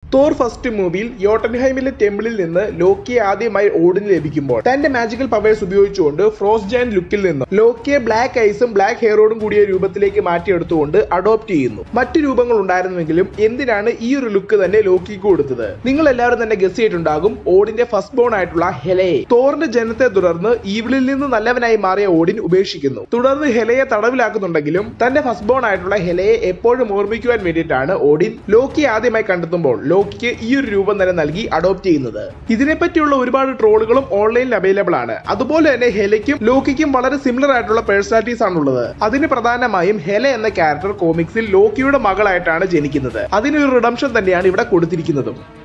Thor first മൂവിയിൽ യോട്ടൻഹൈമിലെ ടെമ്പിളിൽ നിന്ന് ലോക്കിയെ ആദ്യമായി ഓടിന് ലഭിക്കുമ്പോൾ തന്റെ മാജിക്കൽ പവേഴ്സ് ഉപയോഗിച്ചുകൊണ്ട് ഫ്രോസ്റ്റ് ജാൻ ലുക്കിൽ നിന്ന് ലോക്കിയെ ബ്ലാക്ക് ഐസും ബ്ലാക്ക് ഹെയറോടും കൂടിയ രൂപത്തിലേക്ക് മാറ്റിയെടുത്തുകൊണ്ട് അഡോപ്റ്റ് ചെയ്യുന്നു മറ്റു രൂപങ്ങൾ ഉണ്ടായിരുന്നുവെങ്കിലും എന്തിനാണ് ഈ ഒരു ലുക്ക് തന്നെ ലോക്കിക്ക് കൊടുത്തത് നിങ്ങൾ എല്ലാവരും തന്നെ ഗസ് ചെയ്തിട്ടുണ്ടാകും ഓടിന്റെ ഫസ്റ്റ് ബോൺ ആയിട്ടുള്ള ഹെലയെ തോറിന്റെ ജനത്തെ തുടർന്ന് ഈവിളിൽ നിന്ന് നല്ലവനായി മാറിയ ഓടിൻ ഉപേക്ഷിക്കുന്നു തുടർന്ന് ഹെലയെ തടവിലാക്കുന്നുണ്ടെങ്കിലും തന്റെ ഫസ്റ്റ് ബോൺ ആയിട്ടുള്ള ഹെലയെ എപ്പോഴും ഓർമ്മിക്കുവാൻ വേണ്ടിയിട്ടാണ് ഓഡിൻ ലോക്കി ആദ്യമായി കണ്ടെത്തുമ്പോൾ ലോക്കിക്ക് ഈ ഒരു രൂപം തന്നെ നൽകി അഡോപ്റ്റ് ചെയ്യുന്നത് ഇതിനെപ്പറ്റിയുള്ള ഒരുപാട് ട്രോളുകളും ഓൺലൈനിൽ അവൈലബിൾ ആണ് അതുപോലെ തന്നെ ഹെലയ്ക്കും ലോക്കിക്കും വളരെ സിമിലർ ആയിട്ടുള്ള പേഴ്സണാലിറ്റീസ് ആണുള്ളത് അതിന് പ്രധാനമായും ഹെല എന്ന ക്യാരക്ടർ കോമിക്സിൽ ലോക്കിയുടെ മകളായിട്ടാണ് ജനിക്കുന്നത് അതിനൊരു റിഡംഷൻ തന്നെയാണ് ഇവിടെ കൊടുത്തിരിക്കുന്നതും